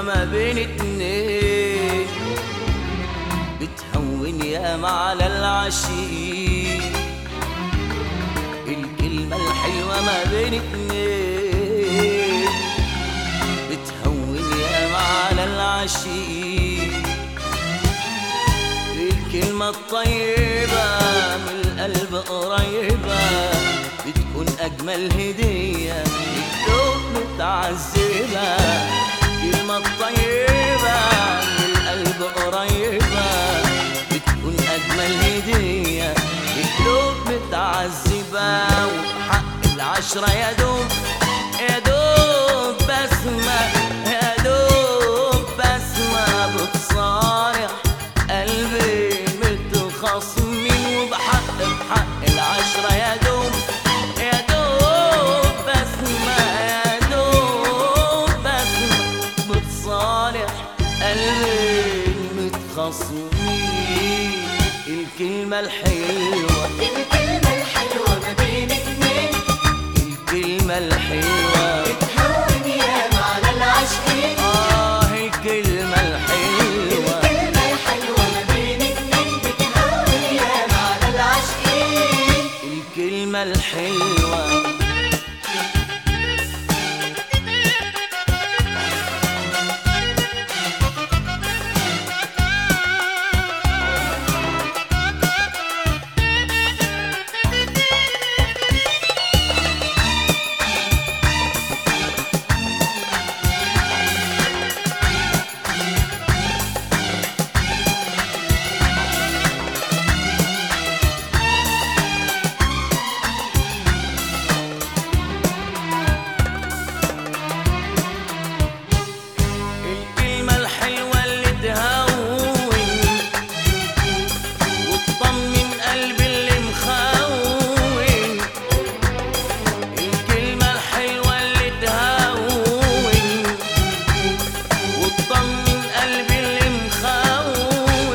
الحلوة ما بين اتنين بتهون ياما على العشيق الكلمة الحلوة ما بين اتنين بتهون ياما على العشيق الكلمة الطيبة من القلب قريبة بتكون أجمل هدية للقلوب متعذبة الكلمة الطيبة من القلب قريبة بتكون أجمل هدية للقلوب متعذبة وحق العشرة يا دوب يا دوب بسمة يا دوب بسمة بتصارع قلبي متخاصمين وبحق بحق العشرة يا دوب يا دوب بسمة يا دوب بسمة بتصالح قلبي متخاصمين الكلمة الحلوة الكلمة الحلوة ما بين اتنين الكلمة الحلوة بتهون ياما على العاشقين آه الكلمة الحلوة الكلمة الحلوة ما بين اتنين بتهون ياما على العاشقين الكلمة الحلوة الكلمة الحلوة اللي تهون وتطمن قلبي اللي مخون الكلمة الحلوة اللي تهون وتطمن قلبي اللي مخون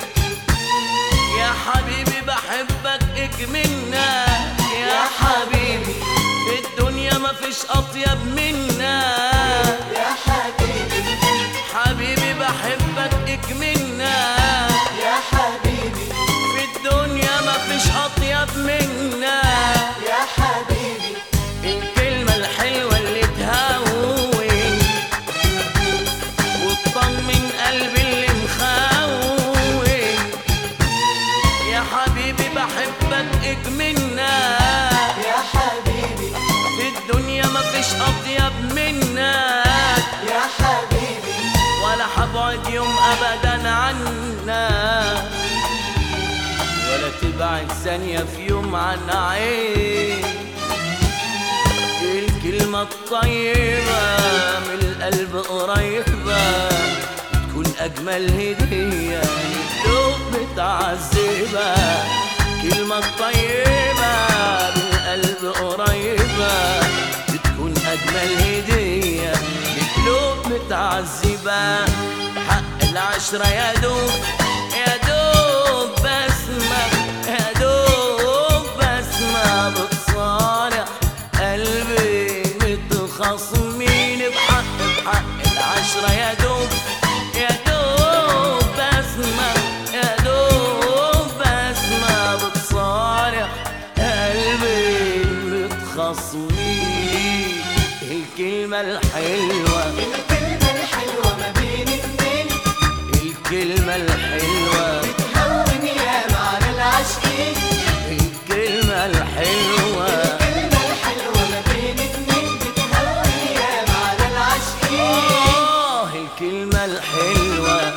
يا حبيبي بحبك اكملنا يا حبيبي في الدنيا مفيش أطيب منا يا حبيبي حبيبي بحبك اكملنا يا حبيبي في الدنيا مفيش اطيب منا يا حبيبي الكلمة الحلوة اللي تهون وتطمن قلبي اللي مخون يا حبيبي بحبك اكملنا يا حبيبي في الدنيا مفيش اطيب منا يا حبيبي ولا حبعد يوم ابدا عنا ولا تبعد ثانية في يوم عن عين الكلمة الطيبة من القلب قريبة تكون أجمل هدية للقلوب متعذبة كلمة طيبة من القلب قريبة بتكون أجمل هدية لقلوب متعذبة حق العشرة يا دوب يا دوب بسمة يا دوب بسمة بتصارع قلبي متخاصمين بحق بحق العشرة يا دوب يا دوب بسمة يا دوب بسمة بتصارع قلبي متخاصمين الكلمة الحلوة الكلمة الحلوة ما بين اتنين الكلمة الحلوة بتهون ياما على العاشقين الكلمة الحلوة الكلمة الحلوة ما بين اتنين بتهون ياما على العاشقين آه الكلمة الحلوة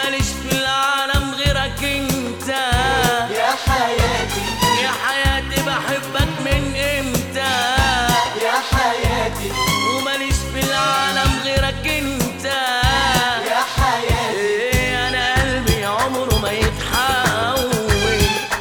وماليش في العالم غيرك انت يا حياتي يا حياتي بحبك من امتى يا حياتي وماليش في العالم غيرك انت يا حياتي ايه انا قلبي عمره ما يتحول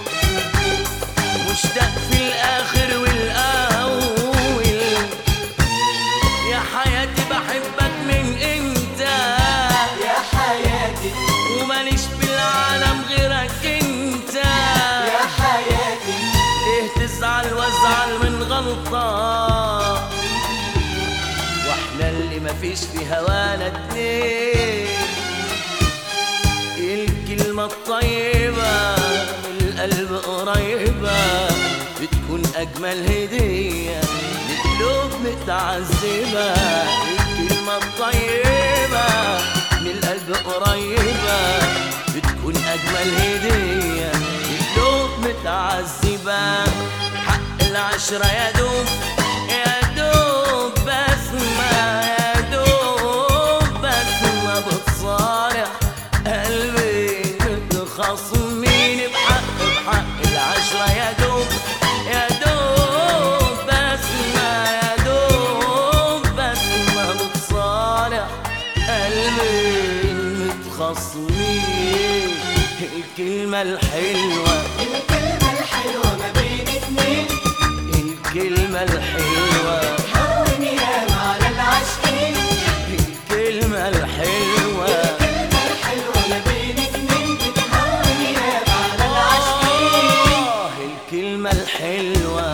مشتاق في الاخر والاول يا حياتي بحبك من امتى يا حياتي وماليش في العالم غيرك انت يا حياتي ليه تزعل وازعل من غلطة واحنا اللي مفيش في هوانا اتنين الكلمة الطيبة من القلب قريبة بتكون أجمل هدية لقلوب متعذبة الكلمة الطيبة من القلب قريبة بتكون أجمل هدية لقلوب متعذبة حق العشرة يا دوب يا دوب بسمة يا دوب بسمة بتصارع قلبي متخاصمين بحق بحق العشرة يا دوب يا دوب بسمة يا دوب بسمة بتصارع قلبي متخاصمين الكلمة الحلوة الكلمة الحلوة ما بين اتنين الكلمة الحلوة هون ياما على العاشقين الكلمة الحلوة الكلمة الحلوة ما بين اتنين بتهون ياما على العاشقين آه الكلمة الحلوة